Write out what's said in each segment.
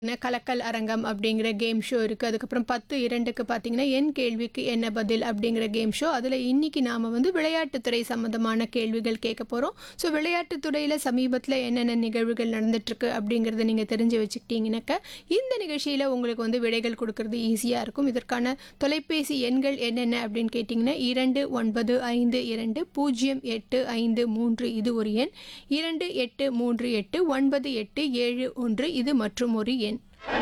கலக்கல் அரங்கம் அப்படிங்கிற கேம் ஷோ இருக்குது அதுக்கப்புறம் பத்து இரண்டுக்கு பார்த்தீங்கன்னா என் கேள்விக்கு என்ன பதில் அப்படிங்கிற கேம் ஷோ அதில் இன்னைக்கு நாம் வந்து விளையாட்டுத்துறை சம்மந்தமான கேள்விகள் கேட்க போகிறோம் ஸோ விளையாட்டுத்துறையில் சமீபத்தில் என்னென்ன நிகழ்வுகள் நடந்துட்டுருக்கு அப்படிங்கிறத நீங்கள் தெரிஞ்சு வச்சுக்கிட்டீங்கன்னாக்க இந்த நிகழ்ச்சியில் உங்களுக்கு வந்து விடைகள் கொடுக்கறது ஈஸியாக இருக்கும் இதற்கான தொலைபேசி எண்கள் என்னென்ன அப்படின்னு கேட்டிங்கன்னா இரண்டு ஒன்பது ஐந்து இரண்டு பூஜ்ஜியம் எட்டு ஐந்து மூன்று இது ஒரு எண் இரண்டு எட்டு மூன்று எட்டு ஒன்பது எட்டு ஏழு ஒன்று இது மற்றும் ஒரு எண்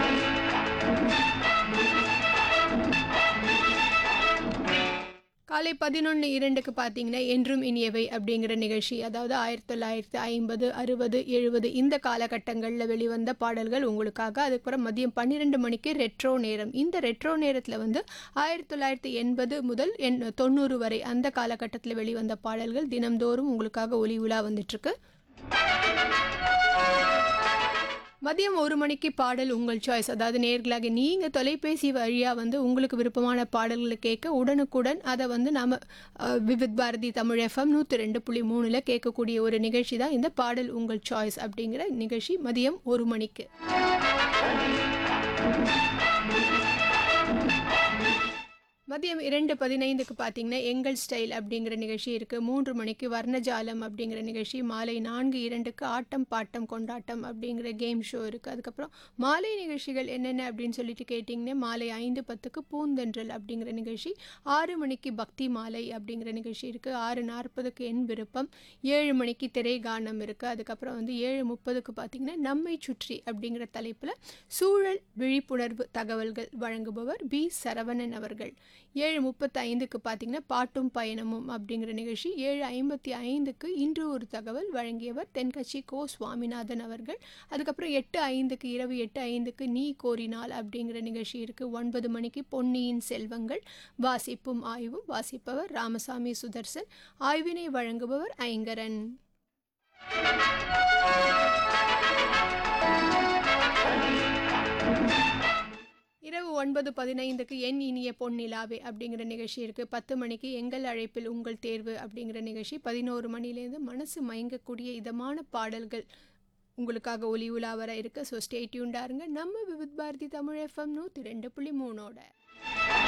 காலை பதினொன்று இரண்டுக்கு பார்த்தீங்கன்னா என்றும் இனியவை அப்படிங்கிற நிகழ்ச்சி அதாவது ஆயிரத்தி தொள்ளாயிரத்தி ஐம்பது அறுபது எழுபது இந்த காலகட்டங்களில் வெளிவந்த பாடல்கள் உங்களுக்காக அதுக்கப்புறம் மதியம் பன்னிரெண்டு மணிக்கு ரெட்ரோ நேரம் இந்த ரெட்ரோ நேரத்தில் வந்து ஆயிரத்தி தொள்ளாயிரத்தி எண்பது முதல் எண் தொண்ணூறு வரை அந்த காலகட்டத்தில் வெளிவந்த பாடல்கள் தினம்தோறும் உங்களுக்காக ஒளி உலா வந்துட்டுருக்கு மதியம் ஒரு மணிக்கு பாடல் உங்கள் சாய்ஸ் அதாவது நேர்களாக நீங்கள் தொலைபேசி வழியாக வந்து உங்களுக்கு விருப்பமான பாடல்களை கேட்க உடனுக்குடன் அதை வந்து நாம் விவித் பாரதி தமிழ் எஃப்எம் நூற்றி ரெண்டு புள்ளி மூணில் கேட்கக்கூடிய ஒரு நிகழ்ச்சி தான் இந்த பாடல் உங்கள் சாய்ஸ் அப்படிங்கிற நிகழ்ச்சி மதியம் ஒரு மணிக்கு மதியம் இரண்டு பதினைந்துக்கு பார்த்தீங்கன்னா எங்கள் ஸ்டைல் அப்படிங்கிற நிகழ்ச்சி இருக்குது மூன்று மணிக்கு வர்ணஜாலம் அப்படிங்கிற நிகழ்ச்சி மாலை நான்கு இரண்டுக்கு ஆட்டம் பாட்டம் கொண்டாட்டம் அப்படிங்கிற கேம் ஷோ இருக்குது அதுக்கப்புறம் மாலை நிகழ்ச்சிகள் என்னென்ன அப்படின்னு சொல்லிட்டு கேட்டிங்கன்னா மாலை ஐந்து பத்துக்கு பூந்தென்றல் அப்படிங்கிற நிகழ்ச்சி ஆறு மணிக்கு பக்தி மாலை அப்படிங்கிற நிகழ்ச்சி இருக்குது ஆறு நாற்பதுக்கு என் விருப்பம் ஏழு மணிக்கு திரை கானம் இருக்குது அதுக்கப்புறம் வந்து ஏழு முப்பதுக்கு பார்த்தீங்கன்னா நம்மை சுற்றி அப்படிங்கிற தலைப்பில் சூழல் விழிப்புணர்வு தகவல்கள் வழங்குபவர் பி சரவணன் அவர்கள் ஏழு முப்பத்தி ஐந்துக்கு பார்த்தீங்கன்னா பாட்டும் பயணமும் அப்படிங்கிற நிகழ்ச்சி ஏழு ஐம்பத்தி ஐந்துக்கு இன்று ஒரு தகவல் வழங்கியவர் தென்கட்சி கோ சுவாமிநாதன் அவர்கள் அதுக்கப்புறம் எட்டு ஐந்துக்கு இரவு எட்டு ஐந்துக்கு நீ கோரினால் அப்படிங்கிற நிகழ்ச்சி இருக்குது ஒன்பது மணிக்கு பொன்னியின் செல்வங்கள் வாசிப்பும் ஆய்வும் வாசிப்பவர் ராமசாமி சுதர்சன் ஆய்வினை வழங்குபவர் ஐங்கரன் இரவு ஒன்பது பதினைந்துக்கு என் இனிய பொன்னிலாவே அப்படிங்கிற நிகழ்ச்சி இருக்குது பத்து மணிக்கு எங்கள் அழைப்பில் உங்கள் தேர்வு அப்படிங்கிற நிகழ்ச்சி பதினோரு மணிலேருந்து மனசு மயங்கக்கூடிய இதமான பாடல்கள் உங்களுக்காக ஒலி உலா வர இருக்கு ஸோ ஸ்டே டியூண்டாக இருங்க நம்ம விவித் பாரதி தமிழ் எஃப்எம் நூற்றி ரெண்டு புள்ளி மூணோட